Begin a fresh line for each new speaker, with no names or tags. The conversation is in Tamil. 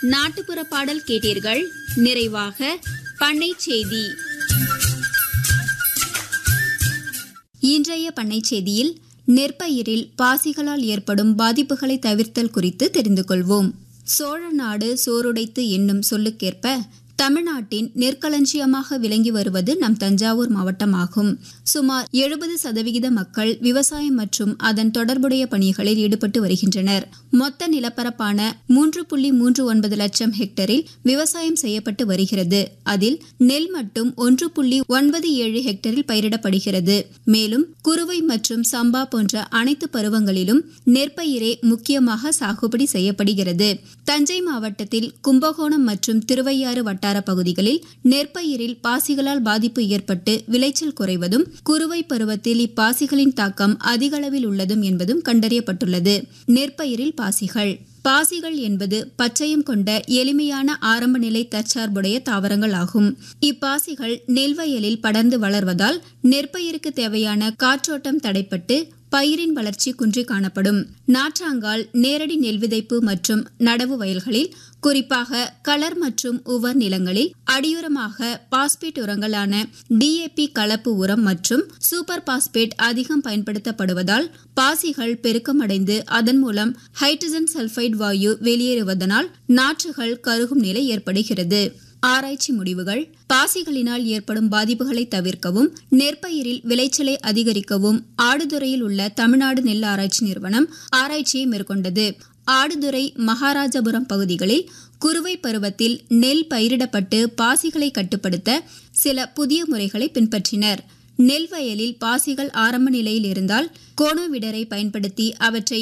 நாட்டுப்புற பாடல் கேட்டீர்கள் நிறைவாக பண்ணை செய்தி இன்றைய பண்ணை செய்தியில் நெற்பயிரில் பாசிகளால் ஏற்படும் பாதிப்புகளை தவிர்த்தல் குறித்து தெரிந்து கொள்வோம் சோழ நாடு சோறுடைத்து என்னும் சொல்லுக்கேற்ப தமிழ்நாட்டின் நெற்களஞ்சியமாக விளங்கி வருவது நம் தஞ்சாவூர் மாவட்டமாகும் சுமார் எழுபது சதவிகித மக்கள் விவசாயம் மற்றும் அதன் தொடர்புடைய பணிகளில் ஈடுபட்டு வருகின்றனர் மொத்த நிலப்பரப்பான மூன்று புள்ளி மூன்று ஒன்பது லட்சம் ஹெக்டரில் விவசாயம் செய்யப்பட்டு வருகிறது அதில் நெல் மட்டும் ஒன்று புள்ளி ஒன்பது ஏழு ஹெக்டரில் பயிரிடப்படுகிறது மேலும் குறுவை மற்றும் சம்பா போன்ற அனைத்து பருவங்களிலும் நெற்பயிரே முக்கியமாக சாகுபடி செய்யப்படுகிறது தஞ்சை மாவட்டத்தில் கும்பகோணம் மற்றும் திருவையாறு வட்டார பகுதிகளில் நெற்பயிரில் பாசிகளால் பாதிப்பு ஏற்பட்டு விளைச்சல் குறைவதும் குறுவை பருவத்தில் இப்பாசிகளின் தாக்கம் அதிக அளவில் உள்ளதும் என்பதும் கண்டறியப்பட்டுள்ளது நெற்பயிரில் பாசிகள் பாசிகள் என்பது பச்சையம் கொண்ட எளிமையான ஆரம்ப நிலை தற்சார்புடைய தாவரங்கள் ஆகும் இப்பாசிகள் நெல்வயலில் படர்ந்து வளர்வதால் நெற்பயிருக்கு தேவையான காற்றோட்டம் தடைப்பட்டு பயிரின் வளர்ச்சி குன்றி காணப்படும் நாற்றாங்கால் நேரடி நெல் விதைப்பு மற்றும் நடவு வயல்களில் குறிப்பாக களர் மற்றும் உவர் நிலங்களில் அடியுரமாக பாஸ்பேட் உரங்களான டிஏபி கலப்பு உரம் மற்றும் சூப்பர் பாஸ்பேட் அதிகம் பயன்படுத்தப்படுவதால் பாசிகள் பெருக்கமடைந்து அதன் மூலம் ஹைட்ரஜன் சல்பைடு வாயு வெளியேறுவதனால் நாற்றுகள் கருகும் நிலை ஏற்படுகிறது ஆராய்ச்சி முடிவுகள் பாசிகளினால் ஏற்படும் பாதிப்புகளை தவிர்க்கவும் நெற்பயிரில் விளைச்சலை அதிகரிக்கவும் ஆடுதுறையில் உள்ள தமிழ்நாடு நெல் ஆராய்ச்சி நிறுவனம் ஆராய்ச்சியை மேற்கொண்டது ஆடுதுறை மகாராஜபுரம் பகுதிகளில் குறுவை பருவத்தில் நெல் பயிரிடப்பட்டு பாசிகளை கட்டுப்படுத்த சில புதிய முறைகளை பின்பற்றினர் நெல் வயலில் பாசிகள் ஆரம்ப நிலையில் இருந்தால் கோணோவிடரை பயன்படுத்தி அவற்றை